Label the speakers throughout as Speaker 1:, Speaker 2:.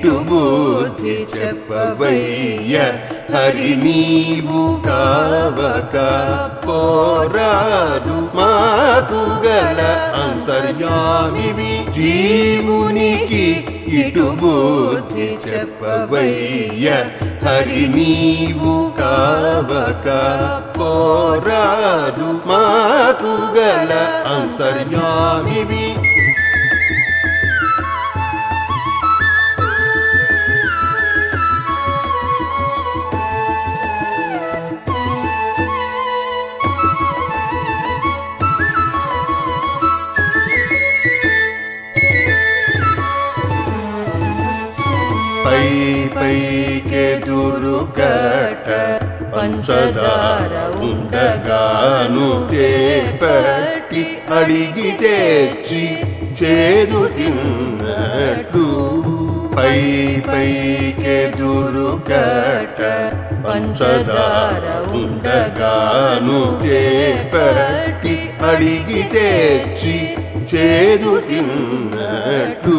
Speaker 1: ఇటు బుద్ధి చెప్పవయ్య హరి నీవు కావక పోరాదు మాకు గల అంతర్యామివి జీవునికి ఇటు బుద్ధి చెప్పవయ్య హరి నీవు కావక పోరాదు మాకు గల అంతర్యామివి పై పైకెదురు కట పంచదార ఉండగాను చేపట్టి అడిగి తెచ్చి చేదు తిన్నట్లు పై పైకెదురు కట పంచదార ఉండగాను చేపట్టి అడిగి తెచ్చి చేదు తిన్నట్లు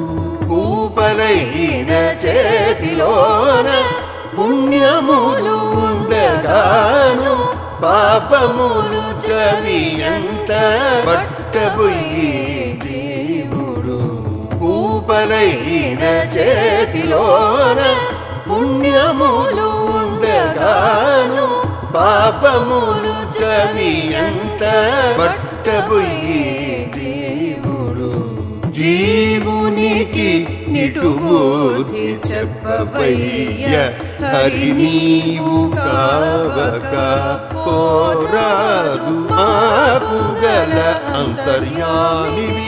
Speaker 1: పూపలైన చేతిలోన పుణ్యములు ఉండగాను పాపములు చవియంత పట్టబోయి దేవుడు పూపలైన చేతిలోన పుణ్యములు ఉండగాను పాపములు చవియంత పట్టబోయి దేవుడు జీవునికి నిటుబోధి చెప్పవయ్య హరి నీవు కావక పోరాదు మాకు గల అంతర్యామివి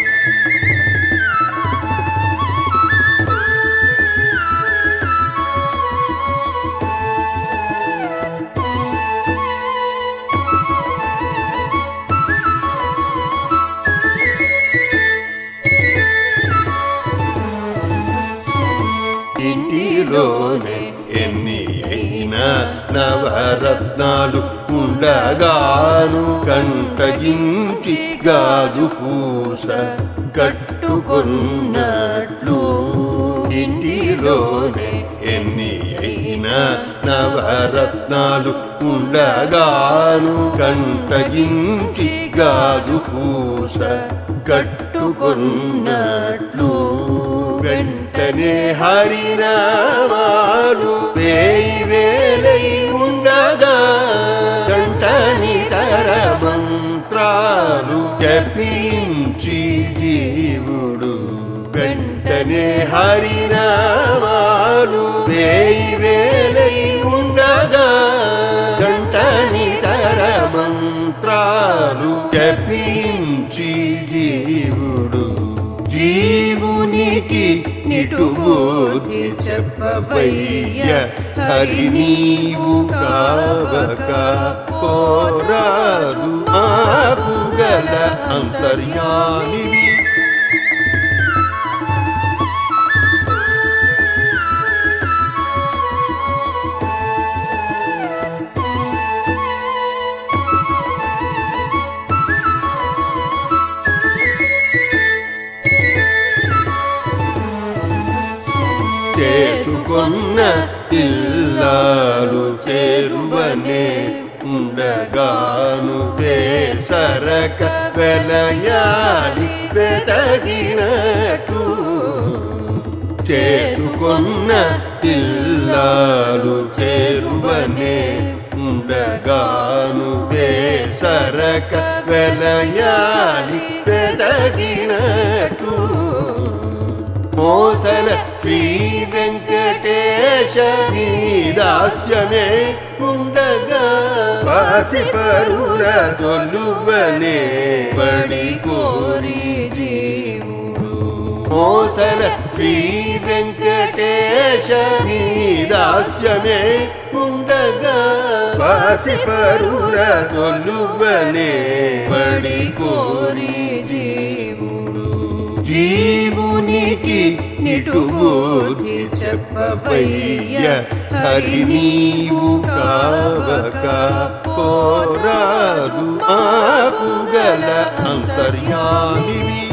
Speaker 1: ఇంటిలోనే ఎన్ని అయినా నవరత్నాలు ఉండగాను కంటగించి గాజు పూస కట్టుకున్నట్లు ఇంటిలోనే ఎన్ని అయినా నవరత్నాలు ఉండగాను కంటగించి గాజు పూస కట్టుకున్నట్లు వెంటనే హరినామాలు వేయి వేలై ఉండగా గంటని తర మంత్రాలు జపించి జీవుడు వెంటనే హరినామాలు వేయి వేలై ఉండగా గంటని తర మంత్రాలు జపించి జీవుడు జీవునికి నిటుబోధి చెప్పవయ్య హరి నీవు కావక పోరాదు మాకు గల అంతర్యామివి చేసుకున్న ఇల్లాలు చేరువనే ఉండగాను సరక వెలయాడి వెతగినట్టు చేసుకున్న ఇల్లాలు చేరువనే ఉండగాను సరక వెలయాడి వెతగినట్టు మోసల శ్రీ వెంకటేశ నీ దాస్యమే ఉండగా వాసి పరుల తొలువనే పడి కోరి జీవుడు మోసల శ్రీ వెంకటేశ నీ దాస్యమే ఉండగా వాసి పరుల తొలువనే పడి కోరి జీవుడు జీవునికి నిటుబోధి చెప్పవయ్య హరి నీవు కావక పోరాదు ఆకు గల అంతర్యామివి